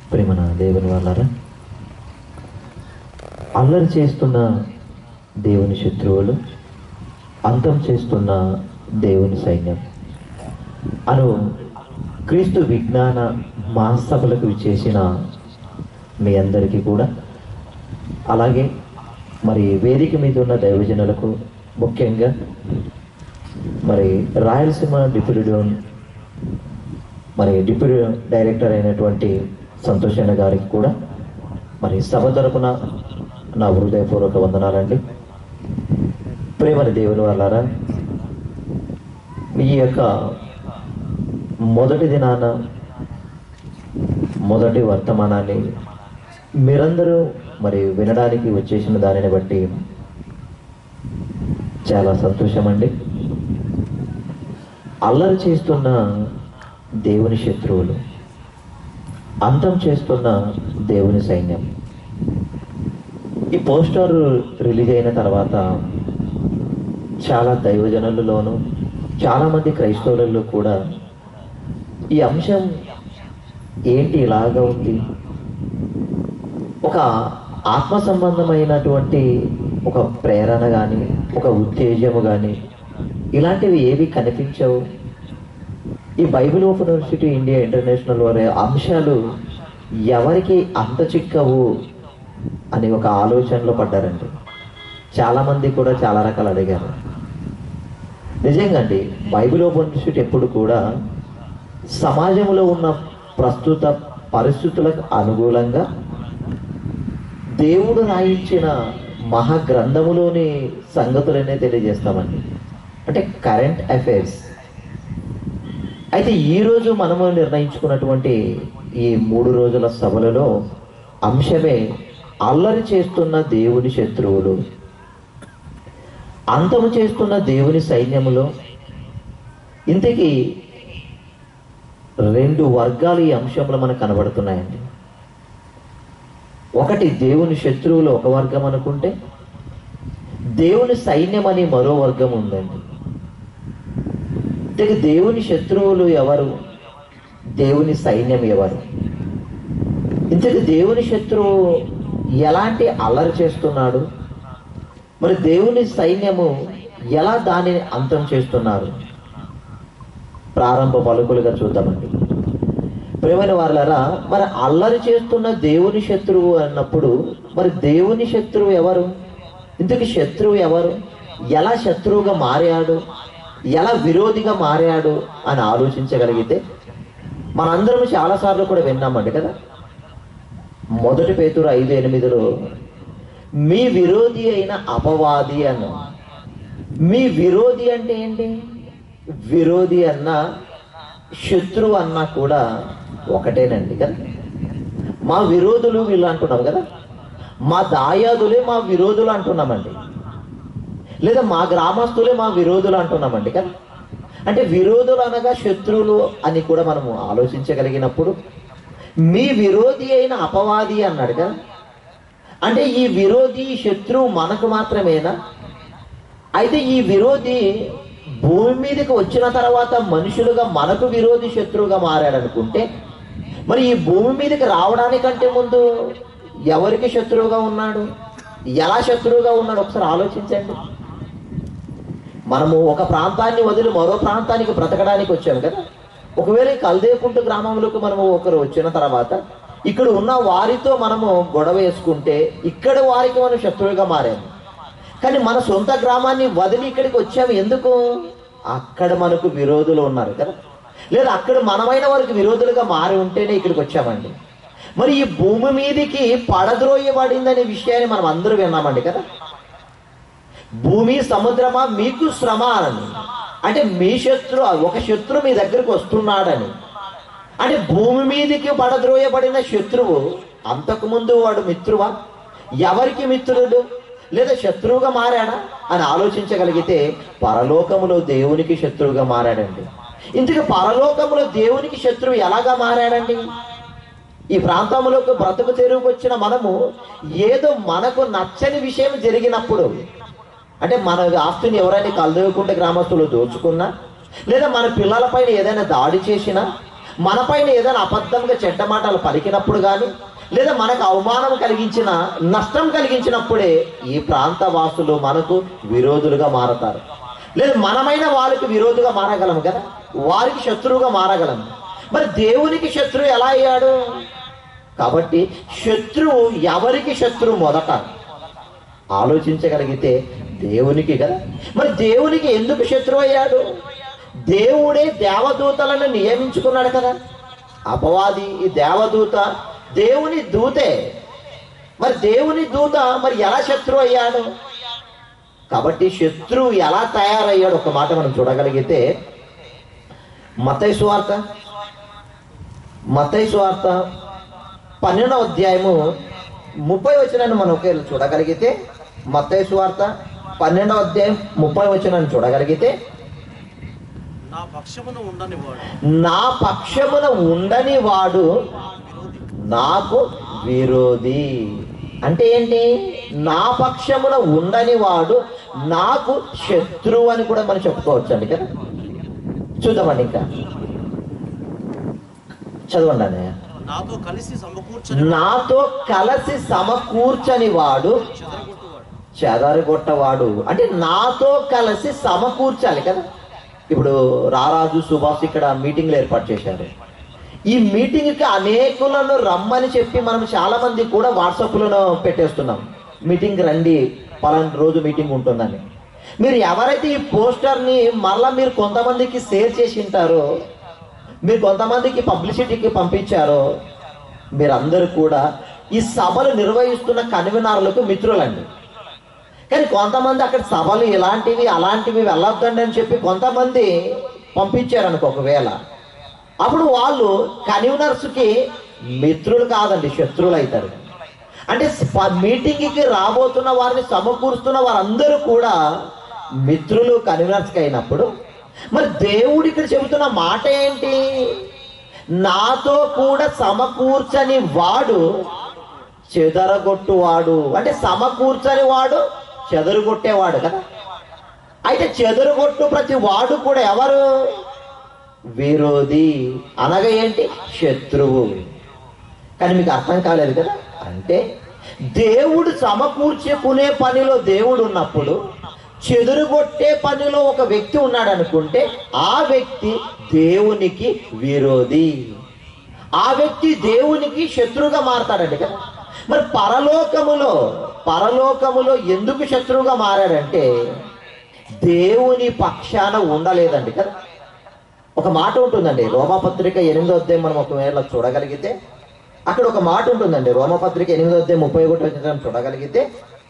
ప్రేమన దేవుని వాళ్ళారా అల్లరి చేస్తున్న దేవుని శత్రువులు అంతం చేస్తున్న దేవుని సైన్యం అను క్రీస్తు విజ్ఞాన మహాసభలకు విచ్చేసిన మీ అందరికీ కూడా అలాగే మరి వేదిక మీద ఉన్న దైవజనులకు ముఖ్యంగా మరి రాయలసీమ డిప్యూటీ డోన్ మరి డిప్యూటీ డైరెక్టర్ అయినటువంటి సంతోష్ అన్న గారికి కూడా మరి సభ తరపున నా హృదయపూర్వక వందనాలండి ప్రేమని దేవుని వాళ్ళారా ఈ యొక్క మొదటి దినాన మొదటి వర్తమానాన్ని మీరందరూ మరి వినడానికి వచ్చేసిన దానిని బట్టి చాలా సంతోషం అండి అల్లరి చేస్తున్న దేవుని శత్రువులు అంతం చేస్తున్న దేవుని సైన్యం ఈ పోస్టర్ రిలీజ్ అయిన తర్వాత చాలా దైవజనులలోనూ చాలామంది క్రైస్తవులలో కూడా ఈ అంశం ఏంటి ఇలాగా ఉంది ఒక ఆత్మ సంబంధమైనటువంటి ఒక ప్రేరణ కానీ ఒక ఉత్తేజము కానీ ఇలాంటివి ఏవి కనిపించవు ఈ Bible open university India international వారి అంశాలు ఎవరికి అంత చిక్కవు అని ఒక ఆలోచనలో పడ్డారండి చాలామంది కూడా చాలా రకాలు అడిగారు నిజంగా అండి బైబిల్ ఓపెన్ యూనివర్సిటీ ఎప్పుడు కూడా సమాజంలో ఉన్న ప్రస్తుత పరిస్థితులకు అనుకూలంగా దేవుడు రాయించిన మహాగ్రంథములోని సంగతులనే తెలియజేస్తామండి అంటే కరెంట్ అఫైర్స్ అయితే ఈరోజు మనము నిర్ణయించుకున్నటువంటి ఈ మూడు రోజుల సభలలో అంశమే అల్లరి చేస్తున్న దేవుని శత్రువులు అంతము చేస్తున్న దేవుని సైన్యములో ఇంతకీ రెండు వర్గాలు ఈ అంశంలో మనకు కనబడుతున్నాయండి ఒకటి దేవుని శత్రువులు ఒక వర్గం అనుకుంటే దేవుని సైన్యం అని మరో వర్గం ఉందండి ఇక దేవుని శత్రువులు ఎవరు దేవుని సైన్యం ఎవరు ఇంతకు దేవుని శత్రువు ఎలాంటి అల్లరి చేస్తున్నాడు మరి దేవుని సైన్యము ఎలా దానిని అంతం చేస్తున్నారు ప్రారంభ పలుకులుగా చూద్దామండి ప్రేమైన వాళ్ళరా మరి అల్లరి చేస్తున్న దేవుని శత్రువు అన్నప్పుడు మరి దేవుని శత్రువు ఎవరు ఇంతకు శత్రువు ఎవరు ఎలా శత్రువుగా మారాడు ఎలా విరోధిగా మారాడు అని ఆలోచించగలిగితే మనందరం చాలాసార్లు కూడా విన్నామండి కదా మొదటి పేతురు ఐదు ఎనిమిదిలో మీ విరోధి అయిన అపవాది అన్న మీ విరోధి అంటే ఏంటి విరోధి అన్న శత్రువు అన్నా కూడా ఒకటేనండి కదా మా విరోధులు వీళ్ళు అంటున్నాం కదా మా దాయాదులే మా విరోధులు అంటున్నామండి లేదా మా గ్రామస్తులే మా విరోధులు అంటున్నామండి కదా అంటే విరోధులు అనగా శత్రువులు అని కూడా మనము ఆలోచించగలిగినప్పుడు మీ విరోధి అయిన అపవాది అన్నాడు కదా అంటే ఈ విరోధి శత్రువు మనకు మాత్రమేనా అయితే ఈ విరోధి భూమి మీదకి వచ్చిన తర్వాత మనుషులుగా మనకు విరోధి శత్రువుగా మారాడనుకుంటే మరి ఈ భూమి మీదకి రావడానికంటే ముందు ఎవరికి శత్రువుగా ఉన్నాడు ఎలా శత్రువుగా ఉన్నాడు ఒకసారి ఆలోచించండి మనము ఒక ప్రాంతాన్ని వదిలి మరో ప్రాంతానికి బ్రతకడానికి వచ్చాము కదా ఒకవేళ ఈ కల్దేకుంటు గ్రామంలోకి మనము ఒకరు వచ్చిన తర్వాత ఇక్కడ ఉన్న వారితో మనము గొడవ వేసుకుంటే ఇక్కడ వారికి మనం శత్రువుగా మారాము కానీ మన సొంత గ్రామాన్ని వదిలి ఇక్కడికి వచ్చాము ఎందుకు అక్కడ మనకు విరోధులు ఉన్నారు కదా లేదా అక్కడ మనమైన వారికి విరోధులుగా మారి ఉంటేనే ఇక్కడికి వచ్చామండి మరి ఈ భూమి మీదికి పడద్రోయబడిందనే విషయాన్ని మనం అందరూ విన్నామండి కదా భూమి సముద్రమా మీకు శ్రమ అని అంటే మీ శత్రు ఒక శత్రు మీ దగ్గరకు వస్తున్నాడని అంటే భూమి మీదికి పడద్రోయబడిన శత్రువు అంతకుముందు వాడు మిత్రువా ఎవరికి మిత్రుడు లేదా శత్రువుగా మారాడా అని ఆలోచించగలిగితే పరలోకములో దేవునికి శత్రువుగా మారాడండి ఇంతకు పరలోకములో దేవునికి శత్రువు ఎలాగా మారాడండి ఈ ప్రాంతంలోకి బ్రతుకు తెరువుకు వచ్చిన మనము ఏదో మనకు నచ్చని విషయం జరిగినప్పుడు అంటే మన ఆస్తిని ఎవరైనా కలదోయకుండా గ్రామస్తులు దోచుకున్నా లేదా మన పిల్లలపైన ఏదైనా దాడి చేసినా మనపైన ఏదైనా అబద్ధంగా చెడ్డ మాటలు పలికినప్పుడు కానీ లేదా మనకు అవమానం కలిగించిన నష్టం కలిగించినప్పుడే ఈ ప్రాంత వాసులు మనకు విరోధులుగా మారతారు లేదా మనమైన వాళ్ళకి విరోధుగా మారగలం కదా వారికి శత్రువుగా మారగలం మరి దేవునికి శత్రువు ఎలా అయ్యాడు కాబట్టి శత్రువు ఎవరికి శత్రువు మొదట ఆలోచించగలిగితే దేవునికి కదా మరి దేవునికి ఎందుకు శత్రువు అయ్యాడు దేవుడే దేవదూతలను నియమించుకున్నాడు కదా అపవాది ఈ దేవదూత దేవుని దూతే మరి దేవుని దూత మరి ఎలా శత్రువు అయ్యాడు కాబట్టి శత్రువు ఎలా తయారయ్యాడు ఒక మాట మనం చూడగలిగితే మతై సువార్త మతై సువార్త పన్నెండవ అధ్యాయము ముప్పై వచనాన్ని మనం ఒకవేళ చూడగలిగితే మత్తయి సువార్త పన్నెండవ అధ్యాయం ముప్పై వచనాన్ని చూడగలిగితే నా పక్షమున ఉండని వాడు నా పక్షమున ఉండని వాడు విరోధి నాకు విరోధి అంటే ఏంటి నా పక్షమున ఉండని వాడు నాకు శత్రువు అని కూడా మనం చెప్పుకోవచ్చు అండి కదా చూద్దామండి ఇంకా చదవండి అన్నయ్య నాతో కలిసి సమకూర్చని నాతో కలిసి సమకూర్చని వాడు చెదరగొట్టువాడు చెదరగొట్టవాడు అంటే నాతో కలిసి సమకూర్చాలి కదా ఇప్పుడు రారాజు సుభాష్ ఇక్కడ మీటింగ్లు ఏర్పాటు చేశారు ఈ మీటింగ్కి అనేకులను రమ్మని చెప్పి మనం చాలా మంది కూడా వాట్సాప్లను పెట్టేస్తున్నాం మీటింగ్ రండి పలానా రోజు మీటింగ్ ఉంటుందని మీరు ఎవరైతే ఈ పోస్టర్ని మళ్ళా మీరు కొంతమందికి షేర్ చేసి ఉంటారో మీరు కొంతమందికి పబ్లిసిటీకి పంపించారో మీరందరూ కూడా ఈ సభలు నిర్వహిస్తున్న కన్వీనర్లకు మిత్రులండి కానీ కొంతమంది అక్కడ సభలు ఇలాంటివి అలాంటివి వెళ్ళొద్దండి అని చెప్పి కొంతమంది పంపించారనుకో ఒకవేళ అప్పుడు వాళ్ళు కన్వీనర్స్కి మిత్రులు కాదండి శత్రువులు అవుతారు అంటే స్ప- మీటింగ్కి రాబోతున్న వారిని సమకూరుస్తున్న వారందరూ కూడా మిత్రులు కన్వీనర్స్కి అయినప్పుడు మరి దేవుడు ఇక్కడ చెబుతున్న మాట ఏంటి నాతో కూడా సమకూర్చని వాడు చెదరగొట్టువాడు అంటే సమకూర్చని వాడు చెదరగొట్టేవాడు కదా అయితే చెదరగొట్టు ప్రతి వాడు కూడా ఎవరు విరోధి అనగా ఏంటి శత్రువు కానీ మీకు అర్థం కాలేదు కదా అంటే దేవుడు సమకూర్చుకునే పనిలో దేవుడు ఉన్నప్పుడు చెదురుగొట్టే పనిలో ఒక వ్యక్తి ఉన్నాడు అనుకుంటే ఆ వ్యక్తి దేవునికి విరోధి ఆ వ్యక్తి దేవునికి శత్రువుగా మారతాడండి కదా మరి పరలోకములో పరలోకములో ఎందుకు శత్రువుగా మారాడంటే దేవుని పక్షాన ఉండలేదండి కదా ఒక మాట ఉంటుందండి రోమపత్రిక ఎనిమిదో అధ్యాయం మనం ఒకవేళ చూడగలిగితే అక్కడ ఒక మాట ఉంటుందండి రోమపత్రిక ఎనిమిదో అధ్యాయం ముప్పై ఒకటి వచ్చిన చూడగలిగితే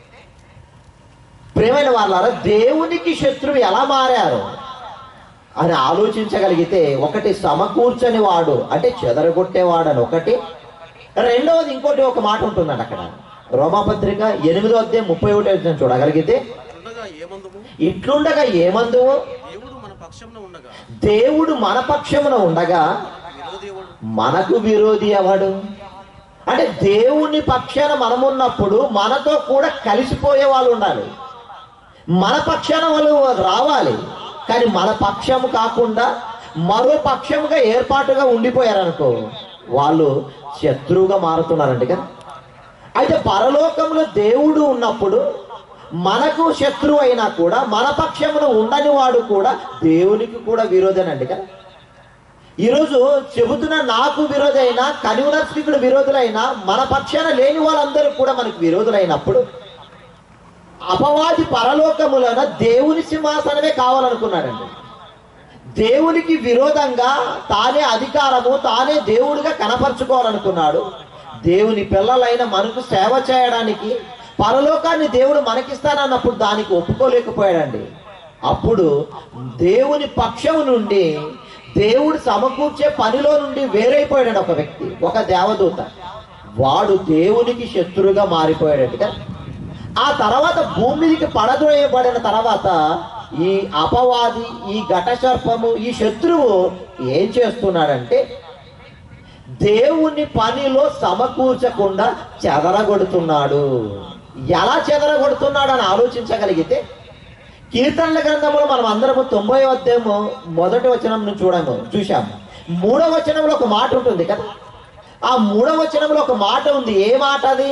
ప్రేమైన వాళ్ళారా దేవునికి శత్రువు ఎలా మారారు అని ఆలోచించగలిగితే ఒకటి సమకూర్చని వాడు అంటే చెదరగొట్టేవాడు అని ఒకటి రెండవది ఇంకోటి ఒక మాట ఉంటుందండి అక్కడ రోమాపత్రిక ఎనిమిదో అధ్యాయం ముప్పై ఒకటి వచ్చిన చూడగలిగితే ఉండగా ఏమందుము ఇట్లుండగా ఏమందువు దేవుడు మన పక్షమున ఉండగా దేవుడు మన పక్షమున ఉండగా విరోధి ఎవడు మనకు విరోధి ఎవడు అంటే దేవుని పక్షాన మనమున్నప్పుడు మనతో కూడా కలిసిపోయే వాళ్ళు ఉండాలి మన పక్షాన వాళ్ళు రావాలి కానీ మన పక్షము కాకుండా మరో పక్షముగా ఏర్పాటుగా ఉండిపోయారనుకో వాళ్ళు శత్రువుగా మారుతున్నారండి కదా అయితే పరలోకంలో దేవుడు ఉన్నప్పుడు మనకు శత్రువు అయినా కూడా మన పక్షమున ఉండని వాడు కూడా దేవునికి కూడా విరోధనండి కదా ఈరోజు చెబుతున్న నాకు విరోధైన కన్వీనర్స్కి విరోధులైన మన పక్షాన లేని వాళ్ళందరూ కూడా మనకు విరోధులైనప్పుడు అపవాది పరలోకములన దేవుని సింహాసనమే కావాలనుకున్నాడండి దేవునికి విరోధంగా తానే అధికారము తానే దేవుడిగా కనపరుచుకోవాలనుకున్నాడు దేవుని పిల్లలైన మనకు సేవ చేయడానికి పరలోకాన్ని దేవుడు మనకిస్తానన్నప్పుడు దానికి ఒప్పుకోలేకపోయాడండి అప్పుడు దేవుని పక్షము నుండి దేవుడు సమకూర్చే పనిలో నుండి వేరైపోయాడు ఒక వ్యక్తి ఒక దేవదూత వాడు దేవునికి శత్రువుగా మారిపోయాడు కదా ఆ తర్వాత భూమి మీదకి పడద్రోయబడిన తర్వాత ఈ అపవాది ఈ ఘట సర్పము ఈ శత్రువు ఏం చేస్తున్నాడంటే దేవుని పనిలో సమకూర్చకుండా చెదరగొడుతున్నాడు ఎలా చెదరగొడుతున్నాడు అని ఆలోచించగలిగితే కీర్తనల గ్రంథంలో మనం అందరము తొంభై అధ్యాయము మొదటి వచనం నుంచి చూడము చూశాము మూడవ వచనంలో ఒక మాట ఉంటుంది కదా ఆ మూడవ వచనంలో ఒక మాట ఉంది ఏ మాట అది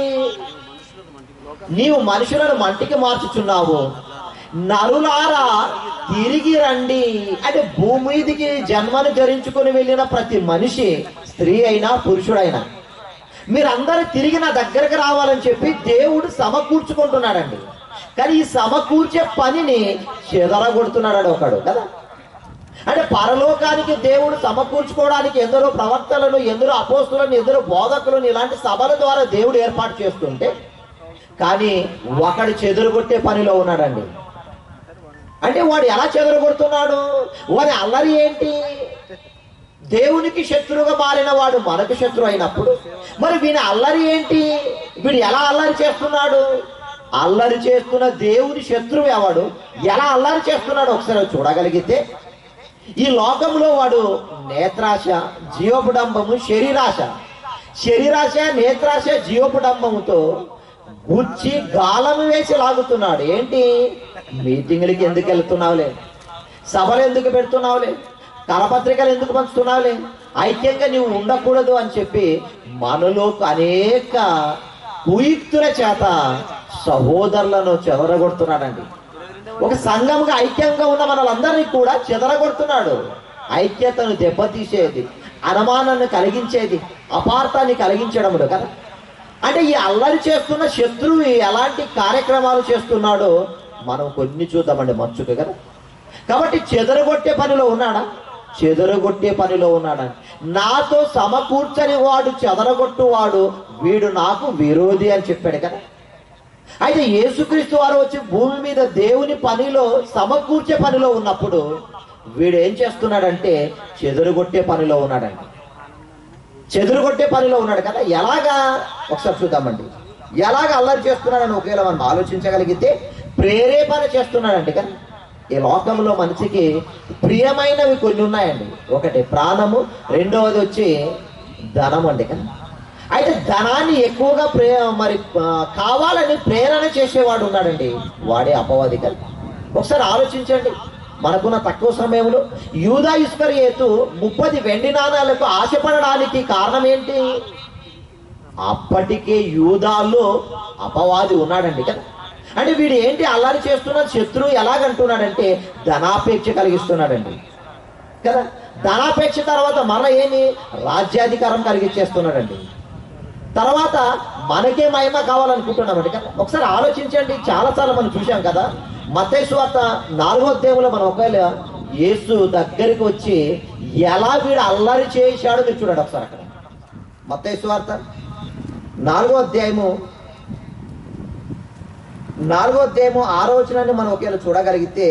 నీవు మనుషులను మంటికి మార్చుచున్నావు నరులారా తిరిగి రండి అంటే భూమి మీదికి జన్మను ధరించుకుని వెళ్ళిన ప్రతి మనిషి స్త్రీ అయినా పురుషుడైనా మీరందరూ తిరిగి నా దగ్గరకు రావాలని చెప్పి దేవుడు సమకూర్చుకుంటున్నాడండి కానీ ఈ సమకూర్చే పనిని చెదరగొడుతున్నాడు ఒకడు కదా అంటే పరలోకానికి దేవుడు సమకూర్చుకోవడానికి ఎందరో ప్రవక్తలను ఎందరో అపోస్తులను ఎందరో బోధకులను ఇలాంటి సభల ద్వారా దేవుడు ఏర్పాటు చేస్తుంటే కానీ ఒకడు చెదరగొట్టే పనిలో ఉన్నాడండి అంటే వాడు ఎలా చెదరగొడుతున్నాడు వాడి అల్లరి ఏంటి దేవునికి శత్రువుగా మారిన వాడు మనకు శత్రువు అయినప్పుడు మరి వీని అల్లరి ఏంటి వీడు ఎలా అల్లరి చేస్తున్నాడు అల్లరి చేస్తున్న దేవుని శత్రువు ఎవడు ఎలా అల్లరి చేస్తున్నాడు ఒకసారి చూడగలిగితే ఈ లోకంలో వాడు నేత్రాశ జీవపుడంబము శరీరాశ శరీరాశ నేత్రాశ జీవపుడంబముతో గుచ్చి గాలం వేసి లాగుతున్నాడు ఏంటి మీటింగులకి ఎందుకు వెళ్తున్నావులే సభలు ఎందుకు పెడుతున్నావులే కరపత్రికలు ఎందుకు పంచుతున్నావులే ఐక్యంగా నీవు ఉండకూడదు అని చెప్పి మనలో అనేక కుయుక్తుల చేత సహోదరులను చెదరగొడుతున్నాడండి ఒక సంఘముగా ఐక్యంగా ఉన్న మనలందరినీ కూడా చెదరగొడుతున్నాడు ఐక్యతను దెబ్బతీసేది అనుమానాన్ని కలిగించేది అపార్థాన్ని కలిగించడముడు కదా అంటే ఈ అల్లరి చేస్తున్న శత్రువు ఎలాంటి కార్యక్రమాలు చేస్తున్నాడో మనం కొన్ని చూద్దామండి మచ్చుకు కదా కాబట్టి చెదరగొట్టే పనిలో ఉన్నాడా చెదరగొట్టే పనిలో ఉన్నాడా నాతో సమకూర్చని వాడు చెదరగొట్టు వాడు వీడు నాకు విరోధి అని చెప్పాడు కదా అయితే యేసుక్రీస్తు వారు వచ్చి భూమి మీద దేవుని పనిలో సమకూర్చే పనిలో ఉన్నప్పుడు వీడు ఏం చేస్తున్నాడంటే చెదరగొట్టే పనిలో ఉన్నాడండి చెదురుగొట్టే పనిలో ఉన్నాడు కదా ఎలాగా ఒకసారి చూద్దామండి ఎలాగ అల్లరి చేస్తున్నాడని ఒకవేళ మనం ఆలోచించగలిగితే ప్రేరేపణ చేస్తున్నాడండి కదా ఈ లోకంలో మనిషికి ప్రియమైనవి కొన్ని ఉన్నాయండి ఒకటి ప్రాణము రెండవది వచ్చి ధనం అండి కదా అయితే ధనాన్ని ఎక్కువగా ప్రే మరి ఆ, కావాలని ప్రేరణ చేసేవాడు ఉన్నాడండి వాడే అపవాది కదా ఒకసారి ఆలోచించండి మనకున్న తక్కువ సమయంలో యూదా ఇస్కరియేతు ముప్పది వెండి నాణాలకు ఆశపడడానికి కారణం ఏంటి అప్పటికే యూదాల్లో అపవాది ఉన్నాడండి కదా అంటే వీడు ఏంటి అల్లారి చేస్తున్న శత్రువు ఎలాగంటున్నాడంటే ధనాపేక్ష కలిగిస్తున్నాడండి కదా ధనాపేక్ష తర్వాత మన ఏమి రాజ్యాధికారం కలిగించేస్తున్నాడండి తర్వాత మనకే మహిమ కావాలనుకుంటున్నామండి కదా ఒకసారి ఆలోచించండి చాలాసార్లు మనం చూసాం కదా మతేసు వార్త నాలుగో అధ్యాయంలో మనం ఒకవేళ యేసు దగ్గరికి వచ్చి ఎలా వీడు అల్లరి చేశాడో మీరు చూడండి ఒకసారి అక్కడ మతేసు వార్త నాలుగో అధ్యాయము నాలుగో అధ్యాయము ఆరో వచనాన్ని మనం ఒకవేళ చూడగలిగితే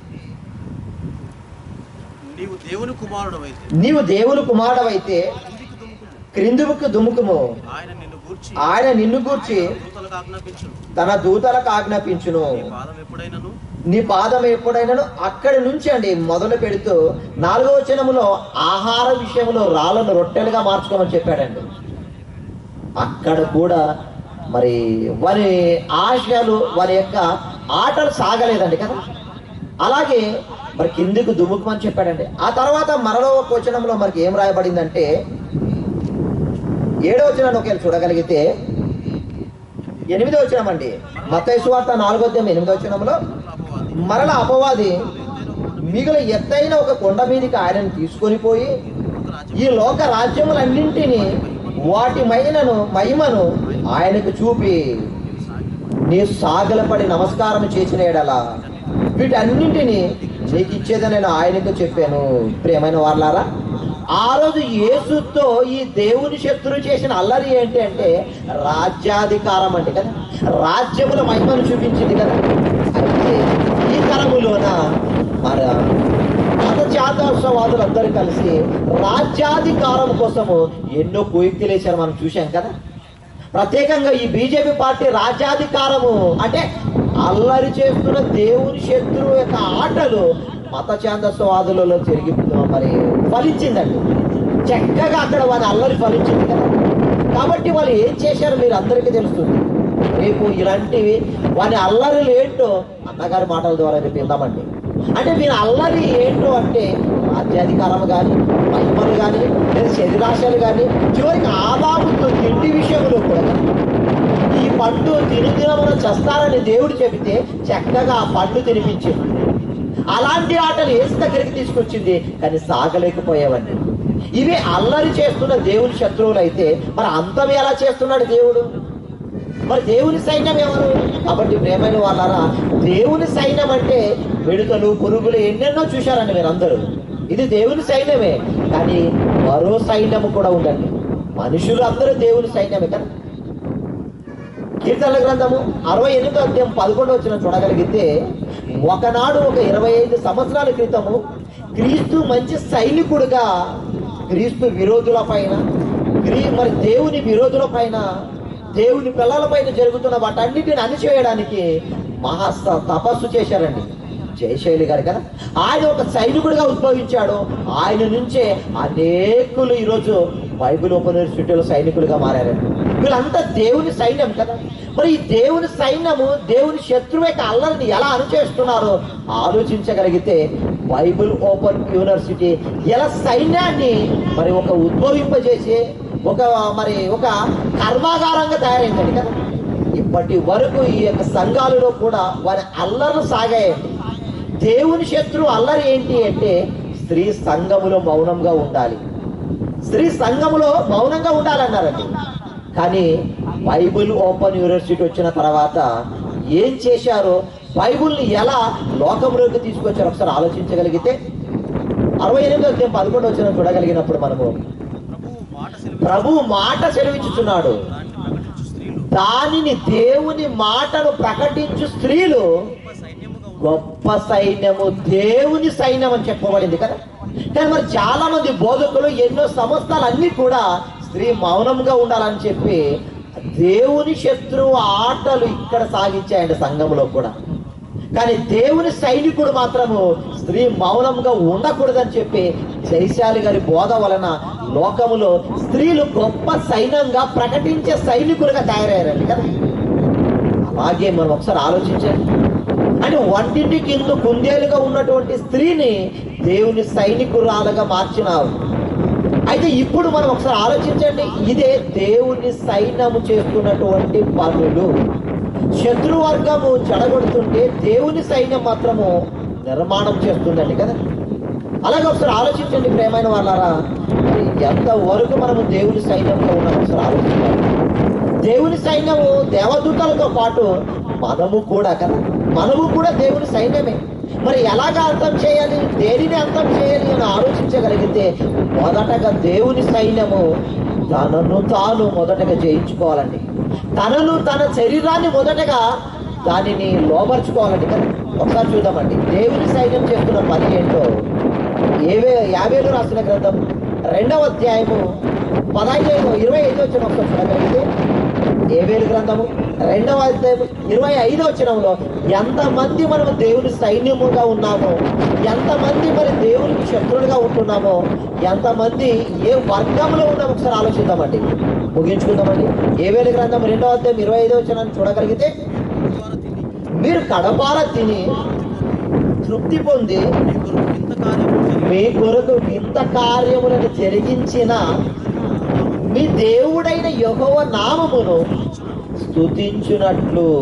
నీవు దేవుని కుమారుడు అయితే నీవు దేవుని కుమారుడవైతే ఇంటికి దుముకుము క్రిందుకు దుముకుము ఆయన నిన్ను గూర్చి ఆయన నిన్ను గూర్చి దూతలకు ఆజ్ఞాపించును తన దూతలకు ఆజ్ఞాపించును నీ పాదం ఎప్పుడైనను నీ పాదం ఎప్పుడైనాను అక్కడి నుంచి అండి మొదలు పెడుతూ నాలుగో వచనములో ఆహార విషయంలో రాళ్ళను రొట్టెలుగా మార్చుకోమని చెప్పాడండి అక్కడ కూడా మరి వారి ఆశలు వారి యొక్క ఆటలు సాగలేదండి కదా అలాగే మరి కిందికి దుముకుమని చెప్పాడండి ఆ తర్వాత మరో ఒక వచనంలో మనకి ఏం రాయబడిందంటే ఏడో వచనాన్ని ఒకవేళ చూడగలిగితే ఎనిమిదో వచనం అండి మత్తయి సువార్త నాలుగో అధ్యాయం ఎనిమిదో వచనంలో అపవాది మరల అపవాది మిగులు ఎత్తైన ఒక కొండ మీదకి ఆయనను తీసుకొని పోయి ఒక రాజ్యం ఈ లోక రాజ్యములన్నింటినీ వాటి మహిమను మహిమను ఆయనకు చూపి నీ సాగలపడి నమస్కారం చేసిన ఎడలా వీటన్నింటినీ నీకు ఇచ్చేదని నేను ఆయనకు చెప్పాను ప్రియమైన వాళ్ళారా ఆ రోజు యేసుతో ఈ దేవుని శత్రువు చేసిన అల్లరి ఏంటి అంటే రాజ్యాధికారం అంటే కదా రాజ్యముల మహిమను చూపించింది కదా అయితే ఈ తరములోన మరి మత జాతోత్సవాదులు అందరూ కలిసి రాజ్యాధికారం కోసము ఎన్నో కుయుక్తులేశారు మనం చూశాం కదా ప్రత్యేకంగా ఈ బీజేపీ పార్టీ రాజ్యాధికారము అంటే అల్లరి చేస్తున్న దేవుని శత్రువు యొక్క ఆటలు మత ఛాందస్వాదులలో తిరిగి మరి ఫలించిందండి చక్కగా అక్కడ వారి అల్లరి ఫలించింది కదా కాబట్టి వాళ్ళు ఏం చేశారు మీరు అందరికీ తెలుస్తుంది రేపు ఇలాంటివి వారి అల్లరులు ఏంటో అన్నగారి మాటల ద్వారా రేపు విందామండి అంటే వీరి అల్లరి ఏంటో అంటే రాజ్యాధికారం కానీ మహిమలు కానీ లేదా శరీరాశలు కానీ చివరికి ఆదాముతో తిండి విషయంలో కూడా ఈ పండు తిని తినమని చేస్తారని దేవుడు చెబితే చక్కగా ఆ పండు తినిపించింది అలాంటి ఆటలు ఏసు దగ్గరికి తీసుకొచ్చింది కానీ సాగలేకపోయేవండి ఇవి అల్లరి చేస్తున్న దేవుని శత్రువులు అయితే మరి అంతం ఎలా చేస్తున్నాడు దేవుడు మరి దేవుని సైన్యం ఎవరు కాబట్టి ప్రేమైన వాళ్ళారా దేవుని సైన్యం అంటే మిడతలు పురుగులు ఎన్నెన్నో చూశారండి మీరందరూ ఇది దేవుని సైన్యమే కానీ మరో సైన్యము కూడా ఉందండి మనుషులు అందరూ దేవుని సైన్యమే కదా కీర్తనల గ్రంథము అరవై ఎనిమిదో అధ్యాయం పదకొండు వచ్చిన చూడగలిగితే ఒకనాడు ఒక ఇరవై ఐదు సంవత్సరాల క్రితము క్రీస్తు మంచి సైనికుడుగా క్రీస్తు విరోధుల పైన క్రీ మరి దేవుని విరోధుల పైన దేవుని పిల్లల పైన జరుగుతున్న వాటన్నిటిని అణిచేయడానికి మహా స- తపస్సు చేశారండి జయశైలి గారు కదా ఆయన ఒక సైనికుడిగా ఉద్భవించాడు ఆయన నుంచే అనేకులు ఈరోజు బైబిల్ యూనివర్సిటీలో సైనికులుగా మారారండి వీళ్ళంతా దేవుని సైన్యం కదా మరి ఈ దేవుని సైన్యము దేవుని శత్రువు యొక్క అల్లరిని ఎలా అనుచేస్తున్నారో ఆలోచించగలిగితే బైబిల్ ఓపెన్ యూనివర్సిటీ ఎలా సైన్యాన్ని మరి ఒక ఉద్భవింపజేసి ఒక మరి ఒక కర్మాగారంగా తయారైందండి కదా ఇప్పటి వరకు ఈ యొక్క సంఘాలలో కూడా వారి అల్లర్లు సాగాయండి దేవుని శత్రువు అల్లరి ఏంటి అంటే స్త్రీ సంఘములో మౌనంగా ఉండాలి స్త్రీ సంఘములో మౌనంగా ఉండాలన్నారండి కానీ బైబిల్ ఓపెన్ యూనివర్సిటీ వచ్చిన తర్వాత ఏం చేశారో బైబిల్ని ఎలా లోకంలోకి తీసుకొచ్చారో ఒకసారి ఆలోచించగలిగితే అరవై ఎనిమిది అధ్యాయం పదకొండు వచ్చిన చూడగలిగినప్పుడు మనము ప్రభువు మాట ప్రభు మాట సెలవిచ్చు సెలవిచ్చుచున్నాడు దాన్ని దానిని ప్రకటించు స్త్రీలు దేవుని మాటను ప్రకటించు స్త్రీలు గొప్ప సైన్యముగా ఉన్నారు. గొప్ప సైన్యము దేవుని సైన్యం అని చెప్పబడింది కదా కానీ మరి చాలా మంది బోధకులు ఎన్నో సంవత్సరాలు అన్ని కూడా స్త్రీ మౌనంగా ఉండాలని చెప్పి దేవుని శత్రువు ఆటలు ఇక్కడ సాగించాయండి సంఘంలో కూడా కానీ దేవుని సైనికుడు మాత్రము స్త్రీ మౌనంగా ఉండకూడదని చెప్పి జైశాలి గారి బోధ వలన లోకములో స్త్రీలు గొప్ప సైన్యంగా ప్రకటించే సైనికులుగా తయారయ్యారండి కదా అలాగే మనం ఒకసారి ఆలోచించండి అంటే వంటింటి కింద కుందేలుగా ఉన్నటువంటి స్త్రీని దేవుని సైనికురాలుగా మార్చినారు అయితే ఇప్పుడు మనం ఒకసారి ఆలోచించండి ఇదే దేవుని సైన్యము చేస్తున్నటువంటి పనులు శత్రువర్గము చెడగొడుతుంటే దేవుని సైన్యం మాత్రము నిర్మాణం చేస్తుందండి కదా అలాగే ఒకసారి ఆలోచించండి ప్రేమైన వాళ్ళారా మరి ఎంత వరకు మనము దేవుని సైన్యంలో ఉన్నాం ఒకసారి ఆలోచించాలి దేవుని సైన్యము దేవదూతలతో పాటు మనము కూడా కదా మనము కూడా దేవుని సైన్యమే మరి ఎలాగ అంతం చేయాలి దేనిని అంతం చేయాలి అని ఆలోచించగలిగితే మొదటగా దేవుని సైన్యము తనను తాను మొదటగా జయించుకోవాలండి తనను తన శరీరాన్ని మొదటగా దానిని లోపరుచుకోవాలండి కదా ఒకసారి చూద్దామండి దేవుని సైన్యం చేస్తున్న పని ఏంటో ఏవే యాభైలో రాసిన గ్రంథం రెండవ అధ్యాయము పదహైదు ఇరవై ఐదు వచ్చిన ఒకసారి చూడగలిగితే ఏవేలు గ్రంథము రెండవ అధ్యాయం ఇరవై ఐదో వచనంలో ఎంతమంది మనం దేవుని సైన్యముగా ఉన్నామో ఎంతమంది మరి దేవునికి శత్రువులుగా ఉంటున్నామో ఎంతమంది ఏ వర్గంలో ఉన్నామో ఒకసారి ఆలోచిద్దామండి ముగించుకుందామండి ఏవేలు గ్రంథం రెండవ అధ్యాయం ఇరవై ఐదో వచనాన్ని చూడగలిగితే ద్వారా తిని మీరు కడపాల తిని తృప్తి పొంది మీ కొరకు మీ కొరకు ఇంత కార్యము జరిగి ఇంత కార్యములను జరిగించిన మీ దేవుడైన యెహోవ నామమును స్తుతించునట్లు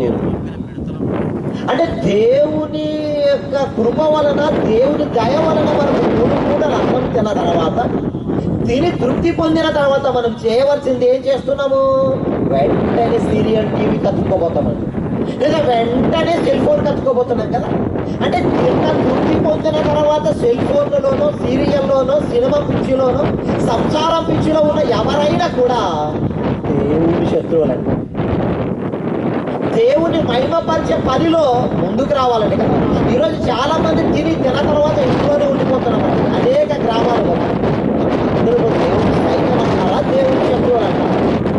అంటే దేవుని యొక్క కృప వలన దేవుని దయ వలన మనం మూడు కూడా అన్నం తిన్న తర్వాత తిని తృప్తి పొందిన తర్వాత మనం చేయవలసింది ఏం చేస్తున్నాము వెంటనే సీరియల్ టీవీ కత్తుకోబోతామండి లేదా వెంటనే సెల్ ఫోన్ కత్తుకోబోతున్నాం కదా అంటే తిన్న తృప్తి పొందిన తర్వాత సెల్ ఫోన్లలోనో సీరియల్లోనో సినిమా పిచ్చిలోనో సంసారం పిచ్చిలో ఉన్న ఎవరైనా కూడా దేవుని శత్రువులండి దేవుని మహిమపరిచే పనిలో ముందుకు రావాలండి కదా ఈరోజు చాలా మంది తిని తిన తర్వాత ఇంట్లోనే ఉండిపోతున్నామండి అనేక గ్రామాలలో అందరూ కూడా దేవుని సైన్యం అంటారా దేవుని శత్రువులు అంటారా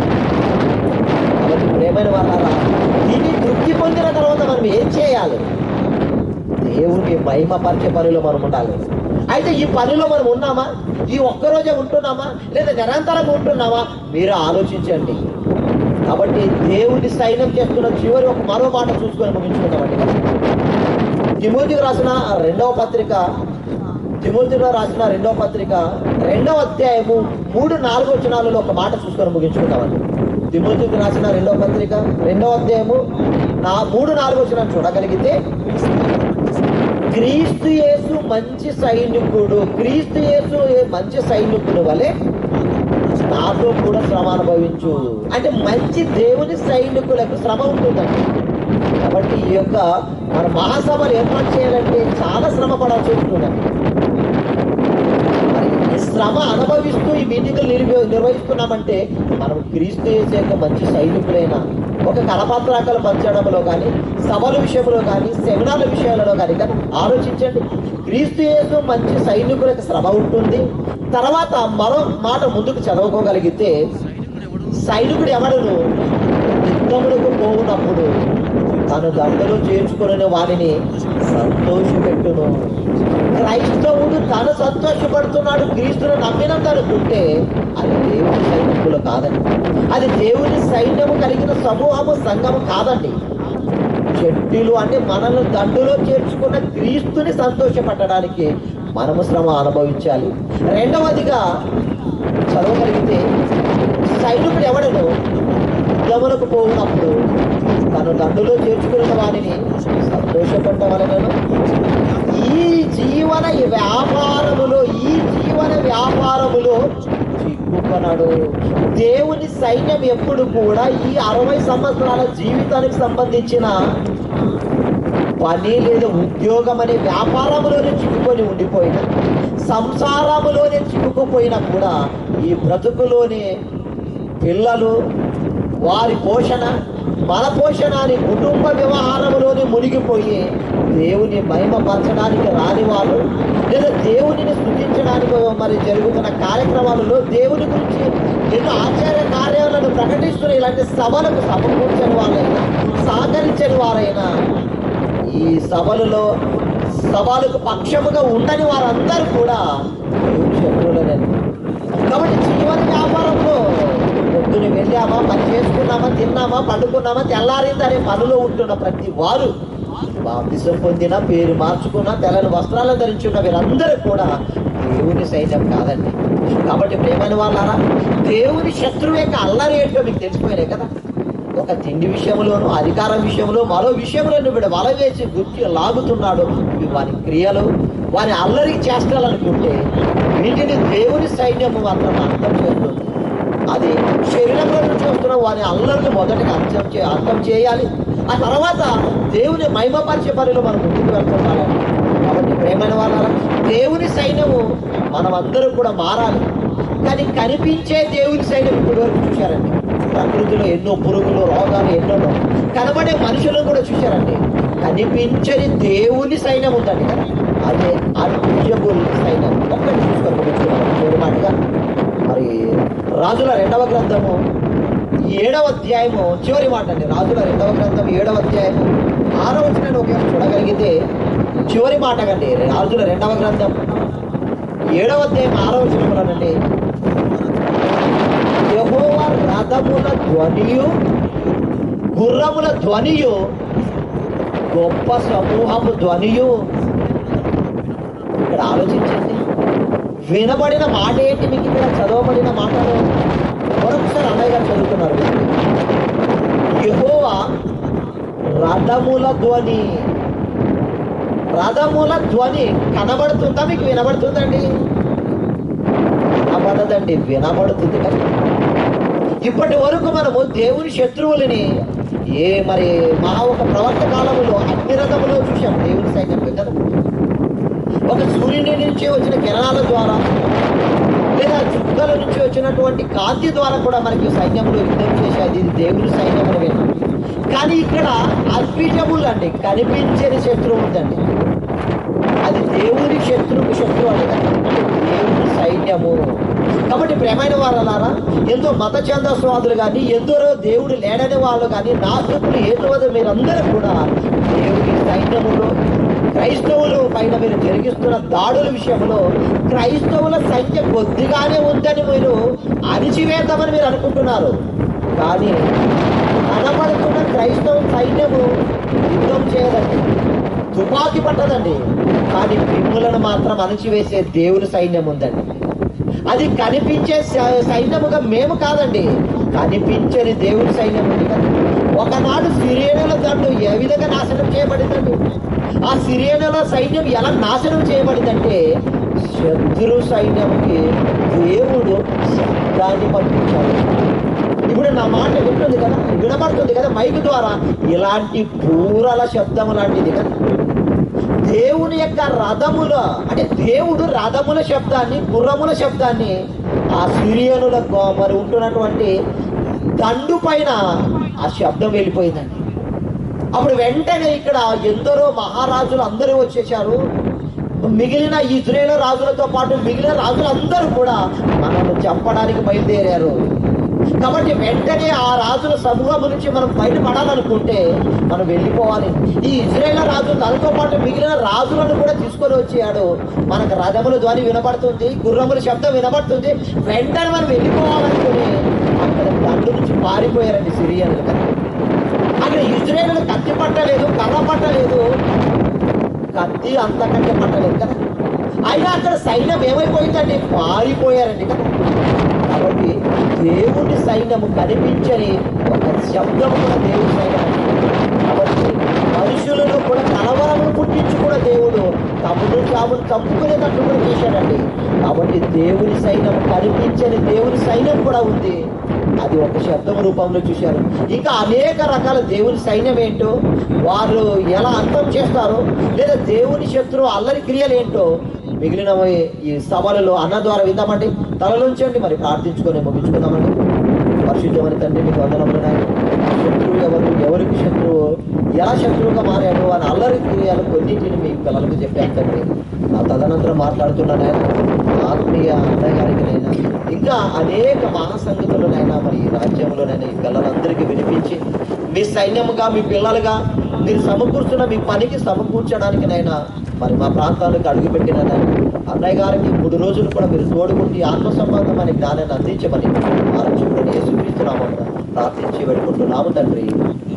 కాబట్టి ప్రేమైన వాళ్ళ తిని తృప్తి పొందిన తర్వాత మనం ఏం చేయాలి దేవుని మహిమపరిచే పనిలో మనం ఉండాలి అయితే ఈ పనిలో మనం ఉన్నామా ఈ ఒక్కరోజే ఉంటున్నామా లేదా నిరంతరం ఉంటున్నామా మీరు ఆలోచించండి కాబట్టి దేవుని సైన్యం చేస్తున్న చివరి ఒక మరో మాట చూసుకొని ముగించుకుందామండి తిమోతికి రాసిన రెండవ పత్రిక తిమోతిలో రాసిన రెండవ పత్రిక రెండవ అధ్యాయము మూడు నాలుగు వచనాలలో ఒక మాట చూసుకొని ముగించుకుంటామండి తిమోతికి రాసిన రెండవ పత్రిక రెండవ అధ్యాయము నా మూడు నాలుగు వచనాలు చూడగలిగితే క్రీస్తు యేసు మంచి సైనికుడు క్రీస్తు యేసు ఏ మంచి సైనికుడు వలె నాతో కూడా శ్రమ అనుభవించు అంటే మంచి దేవుని సైనికులకు శ్రమ ఉంటుందండి కాబట్టి ఈ యొక్క మన మహాసభలు ఏర్పాటు చేయాలంటే చాలా శ్రమ పడాల్సి ఉంటుందండి మరి ఈ శ్రమ అనుభవిస్తూ ఈ మీటింగులు నిర్వ- నిర్వహిస్తున్నామంటే మనం క్రీస్తు యేసు యొక్క మంచి సైనికులైన ఒక కలపాత్రాకలు పంచడంలో కానీ సభల విషయంలో కానీ సెమినార్ల విషయాలలో కానీ కానీ ఆలోచించండి క్రీస్తు యేసు మంచి సైనికులకు శ్రమ ఉంటుంది తర్వాత మరో మాట ముందుకు చదువుకోగలిగితే సైనికుడు ఎవడు సైనికుడు ఎవడును యుద్ధములకు పోవునప్పుడు తను దండలో చేర్చుకుని వారిని సంతోషపెట్టును క్రైస్తవుడు తను సంతోషపడుతున్నాడు క్రీస్తును నమ్మినందనుకుంటే అది దేవుని సైనికులు కాదండి అది దేవుని సైన్యము కలిగిన సమూహము సంఘము కాదండి చెట్టులు అంటే మనల్ని దండులో చేర్చుకున్న క్రీస్తుని సంతోషపెట్టడానికి మనము శ్రమ అనుభవించాలి రెండవదిగా చదవగలిగితే సైనికుడు ఎవడను యుద్ధములకు పోవునప్పుడు తను దండులో చేర్చుకున్న వారిని సంతోషపెట్టవలనను ఈ జీవన వ్యాపారములో ఈ జీవన వ్యాపారములో చిక్కుకున్నాడు దేవుని సైన్యం ఎప్పుడు కూడా ఈ అరవై సంవత్సరాల జీవితానికి సంబంధించిన పని లేదా ఉద్యోగం అనే వ్యాపారంలోనే చిక్కుకొని ఉండిపోయిన సంసారములోనే చిక్కుకుపోయినా కూడా ఈ బ్రతుకులోనే పిల్లలు వారి పోషణ మన పోషణ అని కుటుంబ వ్యవహారంలోనే మునిగిపోయి దేవుని మహిమపరచడానికి రాని వాళ్ళు లేదా దేవునిని స్థుతించడానికి మరి జరుగుతున్న కార్యక్రమాలలో దేవుని గురించి ఎన్నో ఆచార్య కార్యాలను ప్రకటిస్తున్న ఇలాంటి సభలకు సమకూర్చని వాళ్ళైనా సహకరించని వారైనా ఈ సభలలో సభలకు పక్షముగా ఉండని వారందరూ కూడా దేవుని శత్రువులనే కాబట్టి జీవన వ్యాపారంలో పొద్దున వెళ్ళామా పని చేసుకున్నామా తిన్నామా పండుకున్నామా తెల్లారిందనే పనిలో ఉంటున్న ప్రతి వారు బాప్తిసం పొందిన పేరు మార్చుకున్న తెల్లని వస్త్రాలు ధరించున్న వీరందరూ కూడా దేవుని సైన్యం కాదండి కాబట్టి ప్రేమైన వాళ్ళారా దేవుని శత్రువు యొక్క అల్లరి ఏంటో మీకు తెలిసిపోయినాయి కదా ఒక తిండి విషయంలోను అధికారం విషయంలో మరో విషయంలో వీడు వల వేసి గుర్తి లాగుతున్నాడు ఇవి వారి క్రియలు వారి అల్లరి చేస్తాలనుకుంటే వీటిని దేవుని సైన్యము మాత్రం అర్థం చేస్తుంది అది శరీరంలో నుంచి వస్తున్న వారి అల్లరిని మొదటిగా అర్థం చే అర్థం చేయాలి ఆ తర్వాత దేవుని మహిమపరిచే పనిలో మనం ముందుకు వెళ్తుండాలి కాబట్టి ప్రేమైన వాళ్ళ దేవుని సైన్యము మనం అందరూ కూడా మారాలి కానీ కనిపించే దేవుని సైన్యం ఇప్పటి వరకు చూశారండి ప్రకృతిలో ఎన్నో పురుగులు రోగాలు ఎన్నో కనబడే మనుషులను కూడా చూశారండి కనిపించని దేవుని సైన్యం ఉందండి కదా అదే అన్విజబుల్ సైన్యం ఒక్కటి చూసుకొని ముగించుకున్నాం చివరి మాటగా మరి రాజుల రెండవ గ్రంథము ఏడవ అధ్యాయము చివరి మాట అండి రాజుల రెండవ గ్రంథం ఏడవ అధ్యాయము ఆరవ వచ్చిన ఒకవేళ చూడగలిగితే చివరి మాట కండి రాజుల రెండవ గ్రంథం ఏడవ అధ్యాయం ఆరవ వచ్చినప్పుడండి యెహోవా రథముల ధ్వనియు గుర్రముల ధ్వనియు గొప్ప సమూహము ధ్వనియు ఇక్కడ ఆలోచించండి వినబడిన మాట ఏంటి మీకు ఇక్కడ చదవబడిన మాటలు మరొకసారి అన్నయ్య గారు చదువుతున్నారు యెహోవా రథముల ధ్వని రథముల ధ్వని కనబడుతుందా మీకు వినబడుతుందండి కనబడదండి వినబడుతుంది కదా ఇప్పటి వరకు మనము దేవుని శత్రువులని ఏ మరి మా ఒక ప్రవర్త కాలంలో అగ్నిరథములో చూసాం దేవుని సైన్యం కదా ఒక సూర్యుని నుంచి వచ్చిన కిరణాల ద్వారా లేదా చుక్కల నుంచి వచ్చినటువంటి కాంతి ద్వారా కూడా మనకి సైన్యంలో యుద్ధం చేసేది ఇది దేవుని సైన్యం అని విన్నాం కానీ ఇక్కడ అద్విజబుల్ అండి కనిపించని శత్రువు ఉందండి అది దేవుని శత్రువుకు శత్రువు అంటే దేవుని సైన్యము కాబట్టి ప్రేమైన వాళ్ళారా ఎంతో మత ఛందస్వాదులు కానీ ఎందరో దేవుడు లేడని వాళ్ళు కానీ నాస్తికులు ఏదో మీరందరూ కూడా దేవుని సైన్యములో క్రైస్తవులు పైన మీరు జరిగిస్తున్న దాడుల విషయంలో క్రైస్తవుల సంఖ్య కొద్దిగానే ఉందని మీరు అణిచివేద్దామని మీరు అనుకుంటున్నారు కానీ కనబడుతున్న క్రైస్తవ సైన్యము యుద్ధం చేయదండి తుపాకీ పట్టదండి కానీ మిమ్ములను మాత్రం అణచివేసే దేవుని సైన్యం ఉందండి అది కనిపించే సై- సైన్యముగా మేము కాదండి కనిపించని దేవుని సైన్యం ఉంది కదా ఒకనాడు సిరియనుల దండు ఏ విధంగా నాశనం చేయబడిందండి ఆ సిరియనుల సైన్యం ఎలా నాశనం చేయబడిందంటే శత్రు సైన్యంకి దేవుడు శబ్దాన్ని పంపించాడు ఇప్పుడు నా మాట వింటుంది కదా వినబడుతుంది కదా మైక్ ద్వారా ఇలాంటి పూరల శబ్దం లాంటిది కదా దేవుని యొక్క రథముల అంటే దేవుడు రథముల శబ్దాన్ని గుర్రముల శబ్దాన్ని ఆ సిరియనులకు మరి ఉంటున్నటువంటి దండు పైన ఆ శబ్దం వెళ్ళిపోయిందండి అప్పుడు వెంటనే ఇక్కడ ఎందరో మహారాజులు అందరూ వచ్చేసారు మిగిలిన ఇజ్రాయేల్ రాజులతో పాటు మిగిలిన రాజులందరూ కూడా మనల్ని చంపడానికి బయలుదేరారు కాబట్టి వెంటనే ఆ రాజుల సమూహం నుంచి మనం బయటపడాలనుకుంటే మనం వెళ్ళిపోవాలి ఈ ఇజ్రాయేల్ రాజు తనతో పాటు మిగిలిన రాజులను కూడా తీసుకొని వచ్చాడు మనకు రథముల ధ్వని వినబడుతుంది గుర్రముల శబ్దం వినబడుతుంది వెంటనే మనం వెళ్ళిపోవాలనుకుని అక్కడ దండు నుంచి పారిపోయారండి సిరియన్లు కదా అక్కడ ఇజ్రాయేల్ కత్తి పట్టలేదు కర్ర పట్టలేదు కత్తి అంతకంటే పట్టలేదు కదా అయినా అక్కడ సైన్యం ఏమైపోయిందండి పారిపోయారండి కదా కాబట్టి దేవుని సైన్యము కనిపించని ఒక శబ్దం కూడా దేవుని సైన్యం కాబట్టి మనుషులను కూడా కలవరమును పుట్టించి కూడా దేవుడు తమ్ముడు తామును చంపుకునేటట్టు కూడా చేశాడండి కాబట్టి దేవుని సైన్యం కనిపించని దేవుని సైన్యం కూడా ఉంది అది ఒక శబ్దం రూపంలో చూశారు ఇంకా అనేక రకాల దేవుని సైన్యం ఏంటో వారు ఎలా అంతం చేస్తారో లేదా దేవుని శత్రువు అల్లరి క్రియలు ఏంటో మిగిలిన ఈ సభలలో అన్న ద్వారా విందామండి తలలోంచండి మరి ప్రార్థించుకొని ముగించుకుందామండి పరిశుద్ధమని తండ్రి మీకు వందనములు నాయన. శత్రువు ఎవరు ఎవరికి శత్రువు ఎలా శత్రువుగా మారాడు అని అల్లరి క్రియలు కొన్నింటిని మీ పిల్లలకు చెప్పాను తండ్రి ఆ తదనంతరం మాట్లాడుతున్నాను ఆయన ఆత్మీయ అన్నయ్య గారికి నైనా ఇంకా అనేక మహాసంగతులనైనా మరి ఈ రాజ్యంలోనైనా ఈ పిల్లలందరికీ వినిపించి మీ సైన్యముగా మీ పిల్లలుగా మీరు సమకూర్చున్న మీ పనికి సమకూర్చడానికి నైనా మరి మా ప్రాంతాలకు అడుగుపెట్టిన అన్నయ్య గారికి మూడు రోజులు కూడా మీరు తోడుకుంటే ఆత్మ సంబంధం అనే జ్ఞానాన్ని అందించమని ఆలోచించుకుని యేసుక్రీస్తున్నాము ప్రార్థించి పెట్టుకుంటున్నాము తండ్రి